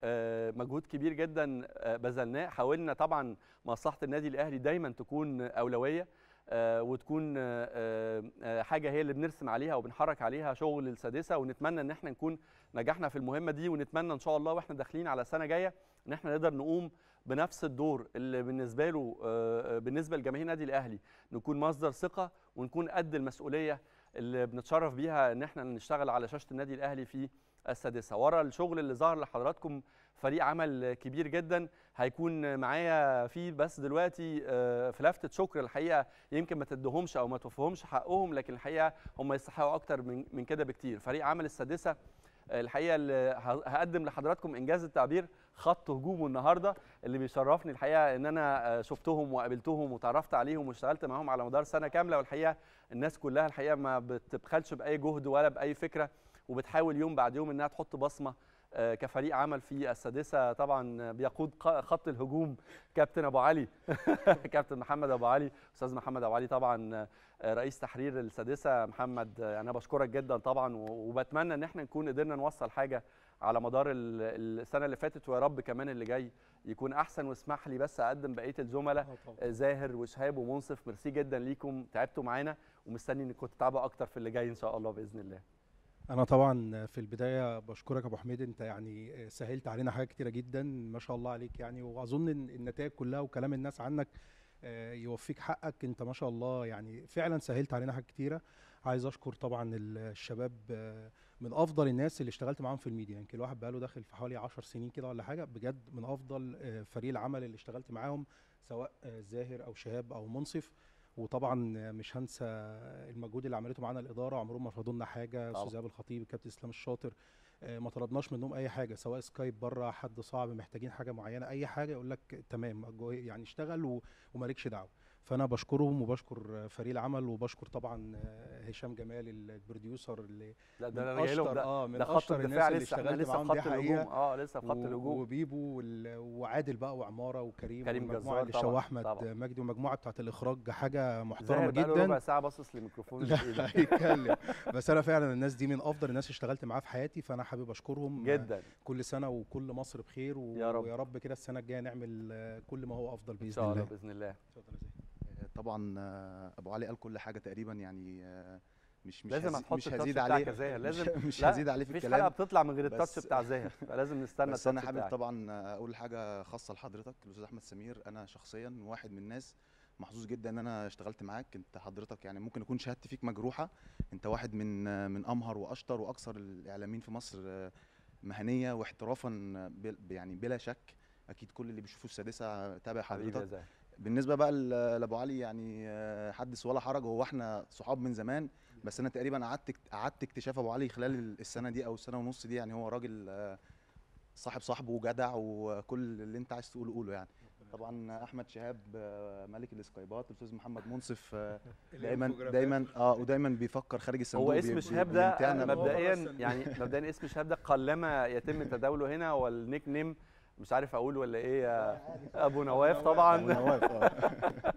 آه، مجهود كبير جدا آه، بذلناه حاولنا طبعا مصلحه النادي الاهلي دايما تكون اولويه آه، وتكون آه، آه، حاجه هي اللي بنرسم عليها وبنحرك عليها شغل السادسه ونتمنى ان احنا نكون نجحنا في المهمه دي ونتمنى ان شاء الله واحنا داخلين على سنه جايه ان احنا نقدر نقوم بنفس الدور اللي بالنسبه له آه، آه، بالنسبه لجماهير النادي الاهلي نكون مصدر ثقه ونكون قد المسؤوليه اللي بنتشرف بيها ان احنا نشتغل على شاشه النادي الاهلي في السادسه ورا الشغل اللي ظهر لحضراتكم فريق عمل كبير جدا هيكون معايا فيه بس دلوقتي آه، في لفته شكر الحقيقه يمكن ما تدهمش او ما توفهمش حقهم لكن الحقيقه هم يستحقوا اكتر من من كده بكتير فريق عمل السادسه آه، الحقيقه اللي ه- هقدم لحضراتكم انجاز التعبير خط هجومه النهارده اللي بيشرفني الحقيقه ان انا آه، شفتهم وقابلتهم وتعرفت عليهم واشتغلت معاهم على مدار سنه كامله والحقيقه الناس كلها الحقيقه ما بتبخلش باي جهد ولا باي فكره وبتحاول يوم بعد يوم انها تحط بصمه آه، كفريق عمل في السادسه طبعا بيقود ق- خط الهجوم كابتن ابو علي كابتن محمد ابو علي استاذ محمد ابو علي طبعا آه، رئيس تحرير السادسه محمد آه، انا بشكرك جدا طبعا و- وبتمنى ان احنا نكون قدرنا نوصل حاجه على مدار ال- السنه اللي فاتت ويا رب كمان اللي جاي يكون احسن واسمح لي بس اقدم بقيه الزملاء آه، زاهر وشهاب ومنصف ميرسي جدا ليكم تعبتوا معانا ومستني انكم تتعبوا اكتر في اللي جاي ان شاء الله باذن الله انا طبعا في البدايه بشكرك يا ابو حميد انت يعني سهلت علينا حاجات كتيره جدا ما شاء الله عليك يعني واظن ان النتائج كلها وكلام الناس عنك آه، يوفيك حقك انت ما شاء الله يعني فعلا سهلت علينا حاجات كتيره عايز اشكر طبعا الشباب آه، من افضل الناس اللي اشتغلت معاهم في الميديا يمكن الواحد بقاله داخل في حوالي 10 سنين كده ولا حاجه بجد من افضل آه، فريق العمل اللي اشتغلت معاهم سواء آه، زاهر او شهاب او منصف وطبعا آه، مش هنسى المجهود اللي عملته معانا الاداره عمرهم ما رفضوا لنا حاجه طبعاً. استاذ ايهاب الخطيب الكابتن اسلام الشاطر آه، ما طلبناش منهم اي حاجه سواء سكايب بره حد صعب محتاجين حاجه معينه اي حاجه يقول لك تمام جو- يعني اشتغل و- ومالكش دعوه فانا بشكرهم وبشكر آه، فريق العمل وبشكر طبعا آه، هشام جمال البروديوسر اللي لا من ده انا جاي لهم اشطر ده اه من ده خط اشطر الدفاع الناس اللي لسه احنا اشتغلت لسه في معاهم دي خط الهجوم حقيقه اه لسه في خط و- الهجوم وبيبو وال- وعادل بقى وعماره وكريم كريم والمجموعه جزار اللي طبعاً، شو احمد طبعاً. مجدي والمجموعه بتاعت الاخراج حاجه زاهر محترمه بقاله جدا ربع ساعه باصص للميكروفون لا مش إيده. هيتكلم بس انا فعلا الناس دي من افضل الناس اللي اشتغلت معاها في حياتي فانا حابب اشكرهم جدا كل سنه وكل مصر بخير و... يا رب. ويا رب كده السنه الجايه نعمل آه، كل ما هو افضل ان باذن شاء الله الله باذن الله اتفضل يا زين. طبعا آه، ابو علي قال كل حاجه تقريبا يعني آه، مش مش لازم هزي- هتحط مش التاتش هزيد بتاعك عليه يا زاهر مش- لازم مش لا، هزيد عليه في مفيش الكلام حلقه بتطلع من غير التاتش بس- بتاع زاهر فلازم نستنى بس انا التاتش حابب بتاعك. طبعا اقول حاجه خاصه لحضرتك الاستاذ احمد سمير انا شخصيا واحد من الناس محظوظ جدا ان انا اشتغلت معاك انت حضرتك يعني ممكن يكون شهادتي فيك مجروحه انت واحد من من امهر واشطر واكثر الاعلاميين في مصر آه، مهنيه واحترافا بل- يعني بلا شك اكيد كل اللي بيشوفوا السادسه تابع حبيبي يا حضرتك زاهر بالنسبه بقى ل- لابو علي يعني آه، حدث ولا حرج هو احنا صحاب من زمان بس انا تقريبا قعدت قعدت اكتشاف ابو علي خلال السنه دي او السنه ونص دي يعني هو راجل آه، صاحب صاحبه وجدع وكل اللي انت عايز تقوله قوله يعني طبعا احمد شهاب آه، ملك الاسكايبات الاستاذ محمد منصف آه، دايما دايما اه ودايما بيفكر خارج الصندوق هو بي- اسم بي- شهاب ده بيمتعنا ب- مبدئيا بس- يعني مبدئيا اسم شهاب ده قلما يتم تداوله هنا والنيك نيم مش عارف اقول ولا ايه يا ابو نواف أبو طبعا نواف، آه.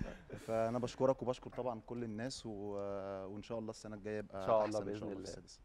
فانا بشكرك وبشكر طبعا كل الناس و... وان شاء الله السنه الجايه يبقى إن شاء الله أحسن بإذن إن شاء الله الله. في السادسه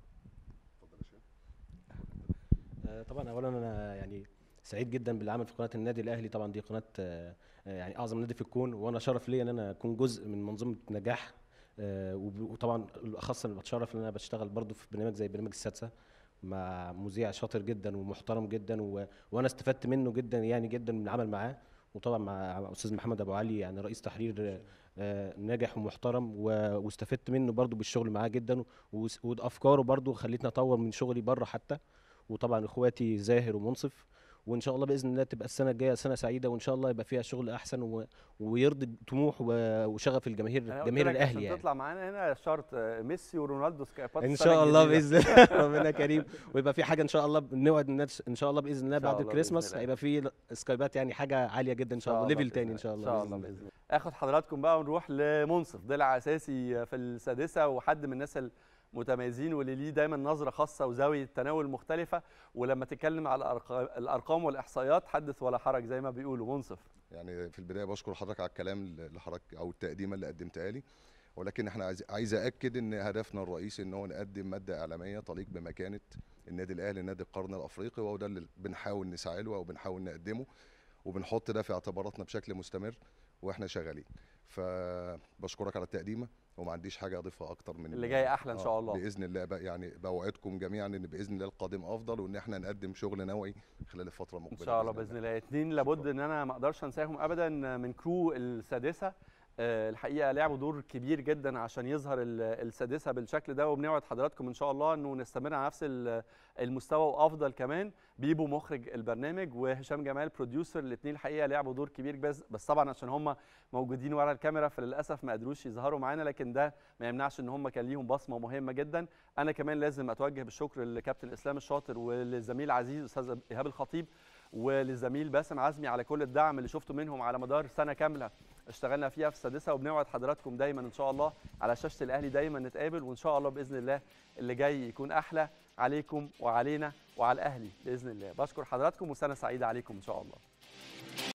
آه، طبعا اولا انا يعني سعيد جدا بالعمل في قناه النادي الاهلي طبعا دي قناه آه، آه، يعني اعظم نادي في الكون وانا شرف ليا ان انا اكون جزء من منظومه نجاح آه، وب- وطبعا الاخص انا بتشرف ان انا بشتغل برضو في برنامج زي برنامج السادسه مع مذيع شاطر جدا ومحترم جدا و... وانا استفدت منه جدا يعني جدا من العمل معاه وطبعا مع استاذ محمد ابو علي يعني رئيس تحرير آه، ناجح ومحترم و... واستفدت منه برضو بالشغل معاه جدا وس- وافكاره برضو خلتني اطور من شغلي بره حتى وطبعا اخواتي زاهر ومنصف وان شاء الله باذن الله تبقى السنه الجايه سنه سعيده وان شاء الله يبقى فيها شغل احسن و... ويرضي طموح و... وشغف الجماهير أنا قلت جماهير لك الاهلي عشان يعني تطلع معانا هنا شرط آه، ميسي ورونالدو سكايبات ان السنة شاء الله الجديدة. باذن الله ربنا كريم ويبقى في حاجه ان شاء الله نوعد الناس ان شاء الله باذن الله إن شاء بعد الله الكريسماس بإذن الله. هيبقى في سكايبات يعني حاجه عاليه جدا ان شاء الله ليفل بإذن تاني ان شاء الله ان شاء الله باذن الله اخد حضراتكم بقى ونروح لمنصف ضلع اساسي في السادسه وحد من الناس المتميزين واللي ليه دايما نظره خاصه وزاويه تناول مختلفه ولما تتكلم على الأرق- الارقام والاحصائيات حدث ولا حرج زي ما بيقولوا منصف يعني في البدايه بشكر حضرتك على الكلام اللي حضرتك او التقديمه اللي قدمتها لي ولكن احنا عايز عايز اكد ان هدفنا الرئيسي ان هو نقدم ماده اعلاميه تليق بمكانه النادي الاهلي نادي القرن الافريقي وهو ده اللي بنحاول نسعى له او بنحاول نقدمه وبنحط ده في اعتباراتنا بشكل مستمر واحنا شغالين فبشكرك على التقديمه وما عنديش حاجه اضيفها اكتر من اللي جاي أحلى إن شاء الله. باذن الله بقى يعني بوعدكم جميعا ان باذن الله القادم افضل وان احنا نقدم شغل نوعي خلال الفتره ان المقبله شاء الله باذن الله اتنين لابد ان انا ما اقدرش انساهم ابدا من كرو السادسه آه، الحقيقه لعبوا دور كبير جدا عشان يظهر ال- السادسه بالشكل ده وبنوعد حضراتكم ان شاء الله انه نستمر على نفس ال- المستوى وافضل كمان بيبو مخرج البرنامج وهشام جمال بروديوسر الاثنين الحقيقه لعبوا دور كبير بس بس طبعا عشان هم موجودين ورا الكاميرا فللاسف ما قدروش يظهروا معانا لكن ده ما يمنعش ان هم كان ليهم بصمه مهمه جدا انا كمان لازم اتوجه بالشكر لكابتن اسلام الشاطر وللزميل العزيز استاذ ايهاب الخطيب وللزميل باسم عزمي على كل الدعم اللي شفته منهم على مدار سنه كامله اشتغلنا فيها في السادسه وبنوعد حضراتكم دايما ان شاء الله على شاشه الاهلي دايما نتقابل وان شاء الله باذن الله اللي جاي يكون احلى عليكم وعلينا وعلى الاهلي باذن الله بشكر حضراتكم وسنه سعيده عليكم ان شاء الله